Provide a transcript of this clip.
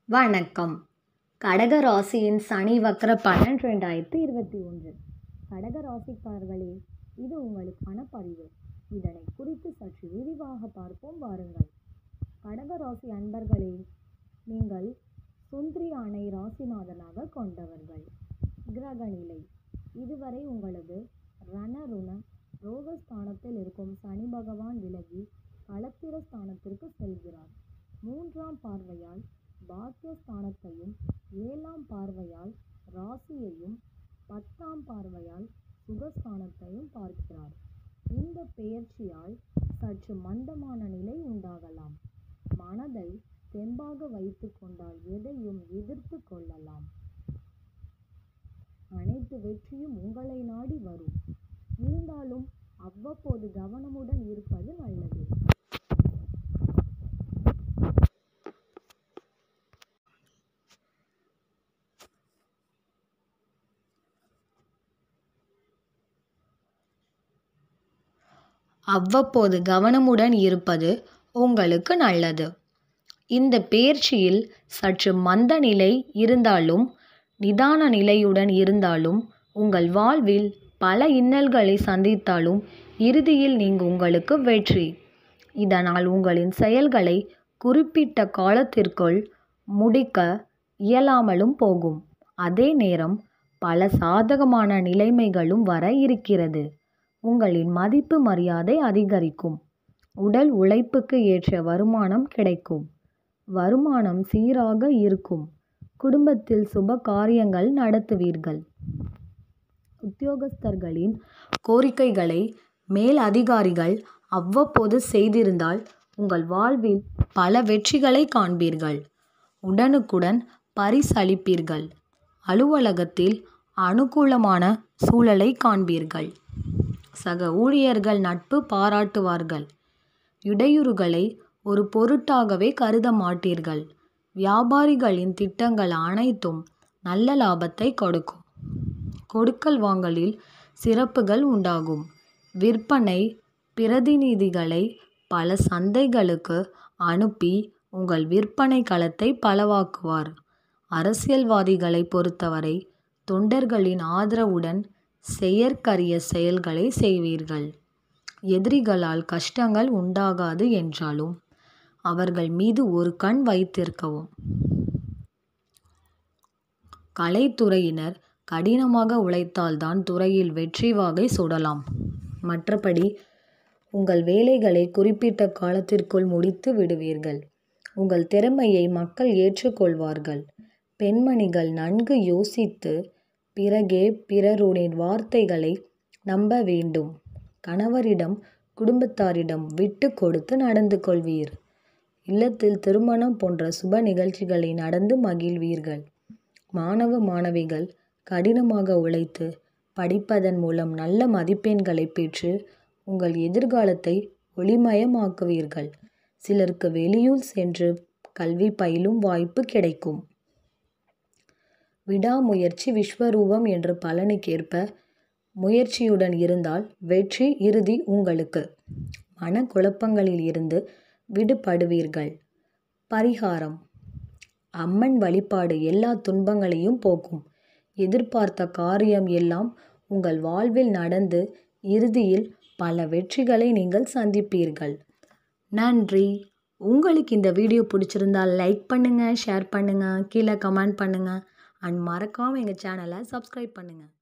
வணக்கம் கடக ராசியின் சனி வக்ர பலன் ரெண்டாயிரத்தி இருபத்தி ஒன்று கடக ராசிக்காரர்களே இது உங்களுக்கான பதிவு இதனை குறித்து சற்று விரிவாக பார்ப்போம் வாருங்கள் கடக ராசி அன்பர்களே நீங்கள் சுந்திரியானை ராசிநாதனாக கொண்டவர்கள் கிரகநிலை இதுவரை உங்களது ரணருண ரோகஸ்தானத்தில் இருக்கும் சனி பகவான் விலகி களத்திர ஸ்தானத்திற்கு செல்கிறார் மூன்றாம் பார்வையால் பாக்கியஸ்தானத்தையும் ஏழாம் பார்வையால் ராசியையும் பத்தாம் பார்வையால் சுகஸ்தானத்தையும் பார்க்கிறார் இந்த பெயர்ச்சியால் சற்று மந்தமான நிலை உண்டாகலாம் மனதை தெம்பாக வைத்து கொண்டால் எதையும் எதிர்த்து கொள்ளலாம் அனைத்து வெற்றியும் உங்களை நாடி வரும் இருந்தாலும் அவ்வப்போது கவனமுடன் இருப்பது நல்லது அவ்வப்போது கவனமுடன் இருப்பது உங்களுக்கு நல்லது இந்த பெயர்ச்சியில் சற்று மந்த நிலை இருந்தாலும் நிதான நிலையுடன் இருந்தாலும் உங்கள் வாழ்வில் பல இன்னல்களை சந்தித்தாலும் இறுதியில் நீங்கள் உங்களுக்கு வெற்றி இதனால் உங்களின் செயல்களை குறிப்பிட்ட காலத்திற்குள் முடிக்க இயலாமலும் போகும் அதே நேரம் பல சாதகமான நிலைமைகளும் வர இருக்கிறது உங்களின் மதிப்பு மரியாதை அதிகரிக்கும் உடல் உழைப்புக்கு ஏற்ற வருமானம் கிடைக்கும் வருமானம் சீராக இருக்கும் குடும்பத்தில் சுப காரியங்கள் நடத்துவீர்கள் உத்தியோகஸ்தர்களின் கோரிக்கைகளை மேல் அதிகாரிகள் அவ்வப்போது செய்திருந்தால் உங்கள் வாழ்வில் பல வெற்றிகளை காண்பீர்கள் உடனுக்குடன் பரிசளிப்பீர்கள் அலுவலகத்தில் அனுகூலமான சூழலை காண்பீர்கள் சக ஊழியர்கள் நட்பு பாராட்டுவார்கள் இடையூறுகளை ஒரு பொருட்டாகவே கருத மாட்டீர்கள் வியாபாரிகளின் திட்டங்கள் அனைத்தும் நல்ல லாபத்தை கொடுக்கும் கொடுக்கல் வாங்கலில் சிறப்புகள் உண்டாகும் விற்பனை பிரதிநிதிகளை பல சந்தைகளுக்கு அனுப்பி உங்கள் விற்பனை களத்தை பலவாக்குவார் அரசியல்வாதிகளை பொறுத்தவரை தொண்டர்களின் ஆதரவுடன் செயற்கரிய செயல்களை செய்வீர்கள் எதிரிகளால் கஷ்டங்கள் உண்டாகாது என்றாலும் அவர்கள் மீது ஒரு கண் வைத்திருக்கவும் கலைத்துறையினர் கடினமாக உழைத்தால்தான் துறையில் வெற்றி வாகை சுடலாம் மற்றபடி உங்கள் வேலைகளை குறிப்பிட்ட காலத்திற்குள் முடித்து விடுவீர்கள் உங்கள் திறமையை மக்கள் ஏற்றுக்கொள்வார்கள் பெண்மணிகள் நன்கு யோசித்து பிறகே பிறருடைய வார்த்தைகளை நம்ப வேண்டும் கணவரிடம் குடும்பத்தாரிடம் விட்டு கொடுத்து நடந்து கொள்வீர் இல்லத்தில் திருமணம் போன்ற சுப நிகழ்ச்சிகளை நடந்து மகிழ்வீர்கள் மாணவ மாணவிகள் கடினமாக உழைத்து படிப்பதன் மூலம் நல்ல மதிப்பெண்களை பெற்று உங்கள் எதிர்காலத்தை ஒளிமயமாக்குவீர்கள் சிலருக்கு வெளியூர் சென்று கல்வி பயிலும் வாய்ப்பு கிடைக்கும் விடாமுயற்சி விஸ்வரூபம் என்ற பலனுக்கேற்ப முயற்சியுடன் இருந்தால் வெற்றி இறுதி உங்களுக்கு மனக்குழப்பங்களில் இருந்து விடுபடுவீர்கள் பரிகாரம் அம்மன் வழிபாடு எல்லா துன்பங்களையும் போக்கும் எதிர்பார்த்த காரியம் எல்லாம் உங்கள் வாழ்வில் நடந்து இறுதியில் பல வெற்றிகளை நீங்கள் சந்திப்பீர்கள் நன்றி உங்களுக்கு இந்த வீடியோ பிடிச்சிருந்தால் லைக் பண்ணுங்கள் ஷேர் பண்ணுங்கள் கீழே கமெண்ட் பண்ணுங்கள் அண்ட் மறக்காமல் எங்கள் சேனலை சப்ஸ்கிரைப் பண்ணுங்கள்